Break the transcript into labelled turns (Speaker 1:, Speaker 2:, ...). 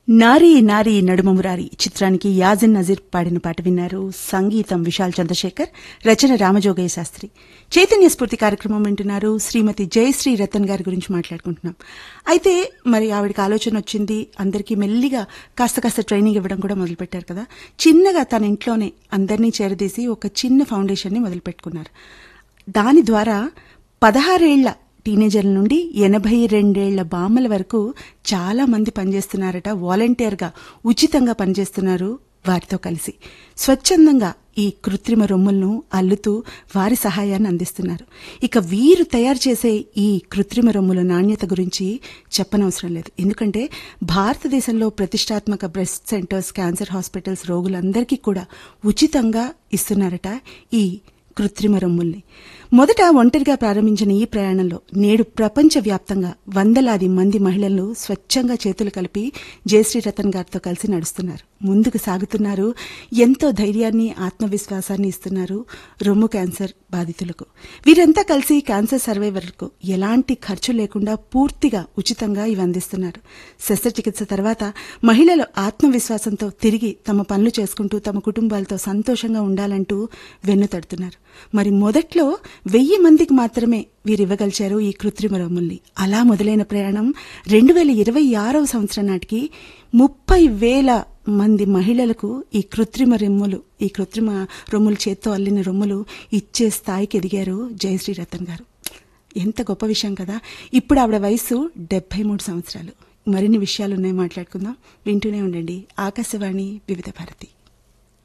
Speaker 1: నారీ నారీ నడుమమురారి చిత్రానికి యాజిన్ నజీర్ పాడిన పాట విన్నారు సంగీతం విశాల్ చంద్రశేఖర్ రచన రామజోగయ్య శాస్త్రి చైతన్య స్ఫూర్తి కార్యక్రమం వింటున్నారు శ్రీమతి జయశ్రీ రతన్ గారి గురించి మాట్లాడుకుంటున్నాం అయితే మరి ఆవిడకి ఆలోచన వచ్చింది అందరికీ మెల్లిగా కాస్త కాస్త ట్రైనింగ్ ఇవ్వడం కూడా మొదలుపెట్టారు కదా చిన్నగా తన ఇంట్లోనే అందరినీ చేరదీసి ఒక చిన్న ఫౌండేషన్ని మొదలుపెట్టుకున్నారు దాని ద్వారా పదహారేళ్ల టీనేజర్ల నుండి ఎనభై రెండేళ్ల బామ్మల వరకు చాలా మంది పనిచేస్తున్నారట వాలంటీర్గా ఉచితంగా పనిచేస్తున్నారు వారితో కలిసి స్వచ్ఛందంగా ఈ కృత్రిమ రొమ్ములను అల్లుతూ వారి సహాయాన్ని అందిస్తున్నారు ఇక వీరు తయారు చేసే ఈ కృత్రిమ రొమ్ముల నాణ్యత గురించి చెప్పనవసరం లేదు ఎందుకంటే భారతదేశంలో ప్రతిష్టాత్మక బ్రెస్ట్ సెంటర్స్ క్యాన్సర్ హాస్పిటల్స్ రోగులందరికీ కూడా ఉచితంగా ఇస్తున్నారట ఈ కృత్రిమ రొమ్ముల్ని మొదట ఒంటరిగా ప్రారంభించిన ఈ ప్రయాణంలో నేడు ప్రపంచవ్యాప్తంగా వందలాది మంది మహిళలు స్వచ్ఛంగా చేతులు కలిపి జయశ్రీ రతన్ గారితో కలిసి నడుస్తున్నారు ముందుకు సాగుతున్నారు ఎంతో ధైర్యాన్ని ఆత్మవిశ్వాసాన్ని ఇస్తున్నారు రొమ్ము క్యాన్సర్ బాధితులకు వీరంతా కలిసి క్యాన్సర్ సర్వైవర్లకు ఎలాంటి ఖర్చు లేకుండా పూర్తిగా ఉచితంగా ఇవి అందిస్తున్నారు శస్త్రచికిత్స తర్వాత మహిళలు ఆత్మవిశ్వాసంతో తిరిగి తమ పనులు చేసుకుంటూ తమ కుటుంబాలతో సంతోషంగా ఉండాలంటూ వెన్నుతడుతున్నారు మరి మొదట్లో వెయ్యి మందికి మాత్రమే వీరు ఇవ్వగలిచారు ఈ కృత్రిమ రొమ్ముల్ని అలా మొదలైన ప్రయాణం రెండు వేల ఇరవై ఆరవ సంవత్సరం నాటికి ముప్పై వేల మంది మహిళలకు ఈ కృత్రిమ రొమ్ములు ఈ కృత్రిమ రొమ్ములు చేత్తో అల్లిన రొమ్ములు ఇచ్చే స్థాయికి ఎదిగారు జయశ్రీ రతన్ గారు ఎంత గొప్ప విషయం కదా ఇప్పుడు ఆవిడ వయసు డెబ్బై మూడు సంవత్సరాలు మరిన్ని విషయాలున్నాయి మాట్లాడుకుందాం వింటూనే ఉండండి ఆకాశవాణి వివిధ భారతి